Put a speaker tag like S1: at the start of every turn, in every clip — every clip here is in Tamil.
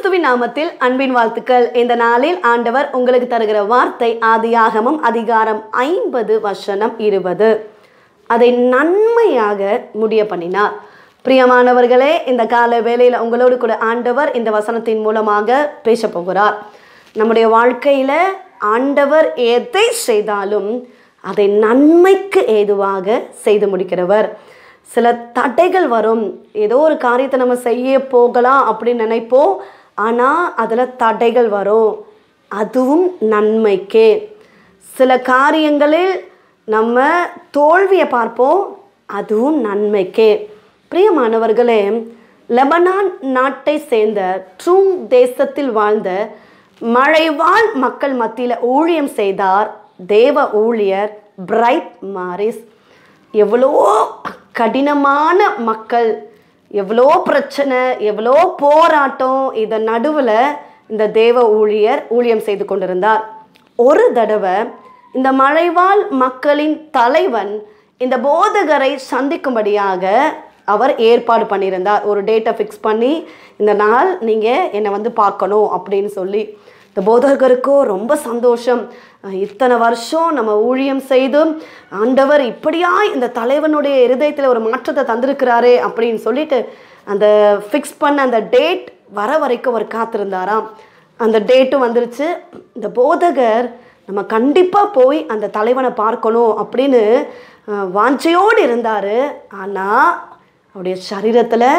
S1: கிறிஸ்துவின் நாமத்தில் அன்பின் வாழ்த்துக்கள் இந்த நாளில் ஆண்டவர் உங்களுக்கு தருகிற வார்த்தை ஆதியாகமம் அதிகாரம் ஐம்பது வசனம் இருபது அதை நன்மையாக முடிய பண்ணினார் பிரியமானவர்களே இந்த கால வேளையில் உங்களோடு கூட ஆண்டவர் இந்த வசனத்தின் மூலமாக பேச போகிறார் நம்முடைய வாழ்க்கையில் ஆண்டவர் எதை செய்தாலும் அதை நன்மைக்கு ஏதுவாக செய்து முடிக்கிறவர் சில தடைகள் வரும் ஏதோ ஒரு காரியத்தை நம்ம செய்ய போகலாம் அப்படின்னு நினைப்போம் ஆனால் அதில் தடைகள் வரும் அதுவும் நன்மைக்கே சில காரியங்களில் நம்ம தோல்வியை பார்ப்போம் அதுவும் நன்மைக்கே பிரியமானவர்களே லெபனான் நாட்டை சேர்ந்த ட்ரூங் தேசத்தில் வாழ்ந்த மழைவாழ் மக்கள் மத்தியில் ஊழியம் செய்தார் தேவ ஊழியர் பிரைட் மாரிஸ் எவ்வளோ கடினமான மக்கள் எவ்வளோ பிரச்சனை எவ்வளோ போராட்டம் இதன் நடுவில் இந்த தேவ ஊழியர் ஊழியம் செய்து கொண்டிருந்தார் ஒரு தடவை இந்த மழைவாழ் மக்களின் தலைவன் இந்த போதகரை சந்திக்கும்படியாக அவர் ஏற்பாடு பண்ணியிருந்தார் ஒரு டேட்டை ஃபிக்ஸ் பண்ணி இந்த நாள் நீங்கள் என்னை வந்து பார்க்கணும் அப்படின்னு சொல்லி இந்த போதகருக்கோ ரொம்ப சந்தோஷம் இத்தனை வருஷம் நம்ம ஊழியம் செய்து ஆண்டவர் இப்படியா இந்த தலைவனுடைய இருதயத்தில் ஒரு மாற்றத்தை தந்திருக்கிறாரே அப்படின்னு சொல்லிட்டு அந்த ஃபிக்ஸ் பண்ண அந்த டேட் வர வரைக்கும் அவர் காத்திருந்தாராம் அந்த டேட்டும் வந்துருச்சு இந்த போதகர் நம்ம கண்டிப்பாக போய் அந்த தலைவனை பார்க்கணும் அப்படின்னு வாஞ்சையோடு இருந்தார் ஆனால் அவருடைய சரீரத்தில்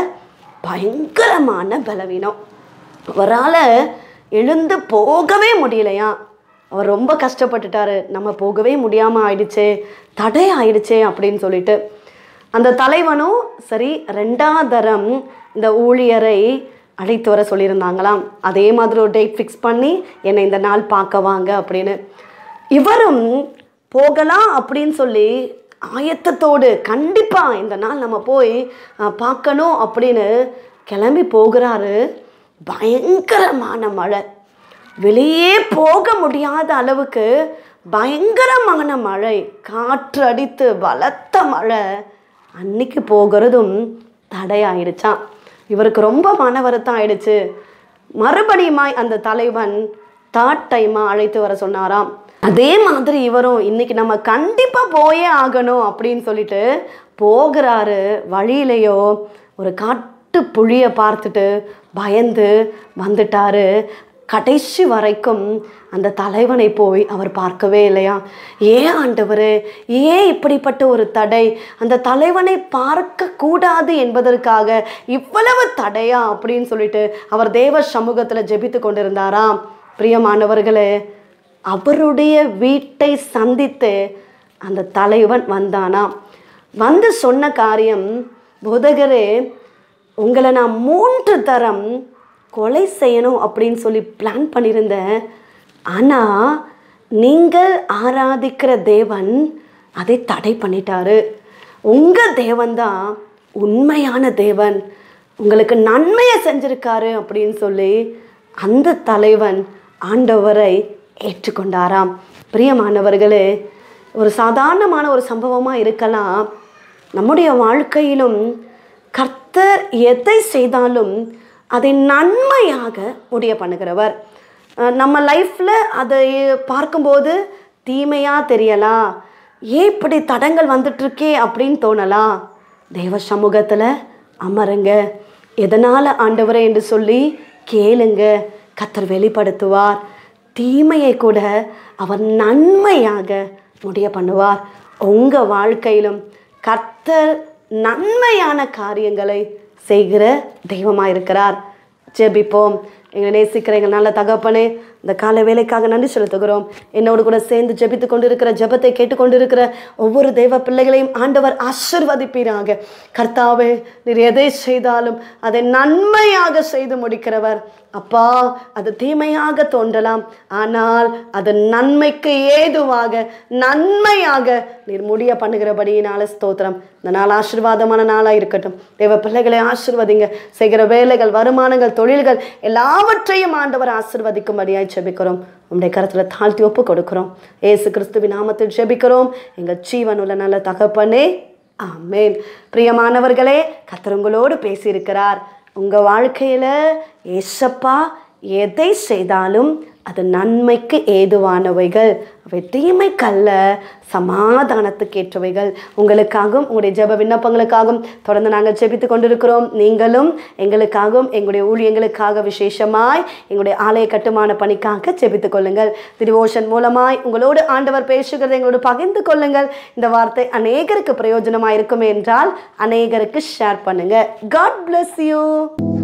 S1: பயங்கரமான பலவீனம் அவரால் எழுந்து போகவே முடியலையா அவர் ரொம்ப கஷ்டப்பட்டுட்டாரு நம்ம போகவே முடியாமல் ஆயிடுச்சே தடை ஆயிடுச்சே அப்படின்னு சொல்லிட்டு அந்த தலைவனும் சரி ரெண்டாம் தரம் இந்த ஊழியரை அழைத்து வர சொல்லியிருந்தாங்களாம் அதே மாதிரி ஒரு டேட் ஃபிக்ஸ் பண்ணி என்னை இந்த நாள் பார்க்க வாங்க அப்படின்னு இவரும் போகலாம் அப்படின்னு சொல்லி ஆயத்தத்தோடு கண்டிப்பாக இந்த நாள் நம்ம போய் பார்க்கணும் அப்படின்னு கிளம்பி போகிறாரு பயங்கரமான மழை வெளியே போக முடியாத அளவுக்கு பயங்கரமான மழை காற்று அடித்து பலத்த மழை அன்னைக்கு போகிறதும் தடையாயிடுச்சான் இவருக்கு ரொம்ப மன வருத்தம் ஆயிடுச்சு மறுபடியுமாய் அந்த தலைவன் தேர்ட் டைமாக அழைத்து வர சொன்னாராம் அதே மாதிரி இவரும் இன்னைக்கு நம்ம கண்டிப்பாக போயே ஆகணும் அப்படின்னு சொல்லிட்டு போகிறாரு வழியிலையோ ஒரு காட்டு புழியை பார்த்துட்டு பயந்து வந்துட்டாரு கடைசி வரைக்கும் அந்த தலைவனை போய் அவர் பார்க்கவே இல்லையா ஏன் ஆண்டவர் ஏன் இப்படிப்பட்ட ஒரு தடை அந்த தலைவனை பார்க்க கூடாது என்பதற்காக இவ்வளவு தடையா அப்படின்னு சொல்லிட்டு அவர் தேவ சமூகத்தில் ஜெபித்து கொண்டிருந்தாராம் பிரியமானவர்களே அவருடைய வீட்டை சந்தித்து அந்த தலைவன் வந்தானாம் வந்து சொன்ன காரியம் போதகரே உங்களை நான் மூன்று தரம் கொலை செய்யணும் அப்படின்னு சொல்லி பிளான் பண்ணியிருந்தேன் ஆனால் நீங்கள் ஆராதிக்கிற தேவன் அதை தடை பண்ணிட்டாரு உங்கள் தேவன் தான் உண்மையான தேவன் உங்களுக்கு நன்மையை செஞ்சுருக்காரு அப்படின்னு சொல்லி அந்த தலைவன் ஆண்டவரை ஏற்றுக்கொண்டாராம் பிரியமானவர்களே ஒரு சாதாரணமான ஒரு சம்பவமாக இருக்கலாம் நம்முடைய வாழ்க்கையிலும் கர்த்தர் எதை செய்தாலும் அதை நன்மையாக முடிய பண்ணுகிறவர் நம்ம லைஃப்பில் அதை பார்க்கும்போது தீமையாக தெரியலாம் ஏன் இப்படி தடங்கள் வந்துட்டுருக்கே அப்படின்னு தோணலாம் தெய்வ சமூகத்தில் அமருங்க எதனால் ஆண்டவரே என்று சொல்லி கேளுங்க கத்தர் வெளிப்படுத்துவார் தீமையை கூட அவர் நன்மையாக முடிய பண்ணுவார் உங்கள் வாழ்க்கையிலும் கர்த்தர் நன்மையான காரியங்களை செய்கிற தெய்வமாக இருக்கிறார் ஜெபிப்போம் எங்களை நேசிக்கிற எங்கள் நல்ல தகப்பனே இந்த கால வேலைக்காக நன்றி செலுத்துகிறோம் என்னோடு கூட சேர்ந்து ஜெபித்து கொண்டு இருக்கிற ஜெபத்தை கேட்டுக்கொண்டு இருக்கிற ஒவ்வொரு தெய்வ பிள்ளைகளையும் ஆண்டவர் ஆசிர்வதிப்பீராக கர்த்தாவே நீர் எதை செய்தாலும் அதை நன்மையாக செய்து முடிக்கிறவர் அப்பா அது தீமையாக தோன்றலாம் ஆனால் அது நன்மைக்கு ஏதுவாக நன்மையாக நீர் முடிய பண்ணுகிறபடியினால ஸ்தோத்திரம் இந்த நாள் ஆசீர்வாதமான நாளாக இருக்கட்டும் தேவ பிள்ளைகளை ஆசிர்வதிங்க செய்கிற வேலைகள் வருமானங்கள் தொழில்கள் எல்லாவற்றையும் ஆண்டவர் ஆசிர்வதிக்கும்படியாய் ஜெபிக்கிறோம் உங்களுடைய கருத்தில் தாழ்த்தி ஒப்பு கொடுக்கிறோம் ஏசு கிறிஸ்துவின் நாமத்தில் ஜெபிக்கிறோம் எங்கள் ஜீவன் உள்ள நல்ல தகப்பனே ஆமேன் பிரியமானவர்களே கத்தர் உங்களோடு பேசியிருக்கிறார் உங்கள் வாழ்க்கையில் ஏசப்பா எதை செய்தாலும் அது நன்மைக்கு ஏதுவானவைகள் அவை தீமைக்கல்ல சமாதானத்துக்கு ஏற்றவைகள் உங்களுக்காகவும் உங்களுடைய ஜெப விண்ணப்பங்களுக்காகவும் தொடர்ந்து நாங்கள் ஜெபித்து கொண்டிருக்கிறோம் நீங்களும் எங்களுக்காகவும் எங்களுடைய ஊழியங்களுக்காக விசேஷமாய் எங்களுடைய ஆலய கட்டுமான பணிக்காக ஜெபித்துக் கொள்ளுங்கள் திரிவோஷன் மூலமாய் உங்களோடு ஆண்டவர் பேசுகிறதை எங்களோடு பகிர்ந்து கொள்ளுங்கள் இந்த வார்த்தை அநேகருக்கு பிரயோஜனமாக இருக்கும் என்றால் அநேகருக்கு ஷேர் பண்ணுங்க காட் bless யூ